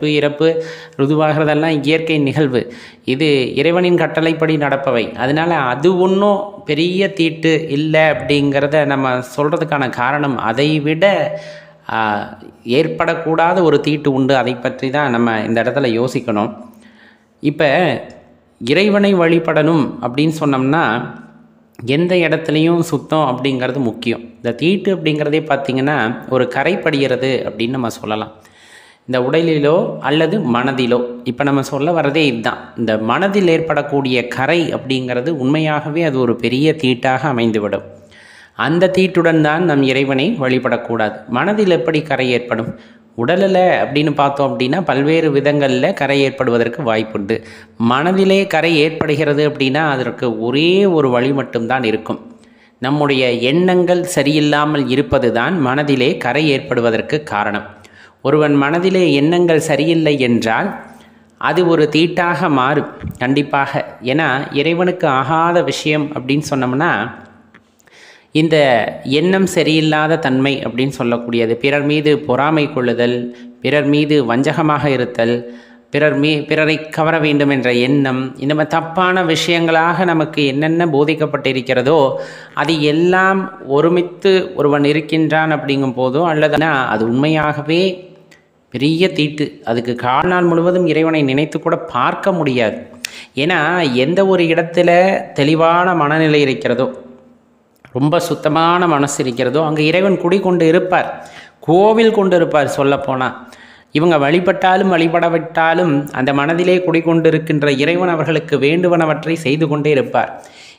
இறப்பு ருதுவாகிறதெல்லாம் இயற்கை நிகழ்வு இது இறைவனின் கட்டளைப்படி நடப்பவை அதனால அது ஒன்றும் பெரிய தீட்டு இல்லை அப்படிங்கிறத நம்ம சொல்கிறதுக்கான காரணம் அதை விட ஆ, ஏற்படக்கூடாத ஒரு தீட்டு உண்டு அதை பற்றி தான் நம்ம இந்த இடத்துல யோசிக்கணும் இப்போ இறைவனை வழிபடணும் அப்படின்னு சொன்னோம்னா எந்த இடத்துலையும் சுத்தம் அப்படிங்கிறது முக்கியம் இந்த தீட்டு அப்படிங்கிறதே பார்த்திங்கன்னா ஒரு கரைப்படுகிறது அப்படின்னு நம்ம சொல்லலாம் இந்த உடலிலோ அல்லது மனதிலோ இப்போ நம்ம சொல்ல வர்றதே இதுதான் இந்த மனதில் ஏற்படக்கூடிய கரை அப்படிங்கிறது உண்மையாகவே அது ஒரு பெரிய தீட்டாக அமைந்துவிடும் அந்த தீட்டுடன் தான் நம் இறைவனை வழிபடக்கூடாது மனதில் எப்படி கரை ஏற்படும் உடலில் அப்படின்னு பார்த்தோம் அப்படின்னா பல்வேறு விதங்களில் கரை ஏற்படுவதற்கு வாய்ப்புண்டு மனதிலே கரை ஏற்படுகிறது அப்படின்னா அதற்கு ஒரே ஒரு வழி மட்டும்தான் இருக்கும் நம்முடைய எண்ணங்கள் சரியில்லாமல் இருப்பது தான் மனதிலே கரை ஏற்படுவதற்கு காரணம் ஒருவன் மனதிலே எண்ணங்கள் சரியில்லை என்றால் அது ஒரு தீட்டாக மாறும் கண்டிப்பாக ஏன்னா இறைவனுக்கு ஆகாத விஷயம் அப்படின்னு சொன்னோம்னா இந்த எண்ணம் சரியில்லாத தன்மை அப்படின்னு சொல்லக்கூடியது பிறர் மீது பொறாமை கொள்ளுதல் பிறர் மீது வஞ்சகமாக இருத்தல் பிறர் மீ பிறரை கவர வேண்டும் என்ற எண்ணம் இந்த மாதிரி தப்பான விஷயங்களாக நமக்கு என்னென்ன போதிக்கப்பட்டிருக்கிறதோ அது எல்லாம் ஒருமித்து ஒருவன் இருக்கின்றான் அப்படிங்கும் போதோ அல்லதுனா அது உண்மையாகவே பெரிய தீட்டு அதுக்கு வாழ்நாள் முழுவதும் இறைவனை நினைத்து கூட பார்க்க முடியாது ஏன்னா எந்த ஒரு இடத்துல தெளிவான மனநிலை இருக்கிறதோ ரொம்ப சுத்தமான மனசு இருக்கிறதோ அங்கே இறைவன் குடிகொண்டு இருப்பார் கோவில் கொண்டு இருப்பார் சொல்லப்போனால் இவங்க வழிபட்டாலும் வழிபடவிட்டாலும் அந்த மனதிலே குடிகொண்டு இருக்கின்ற இறைவன் அவர்களுக்கு வேண்டுவனவற்றை செய்து கொண்டே இருப்பார்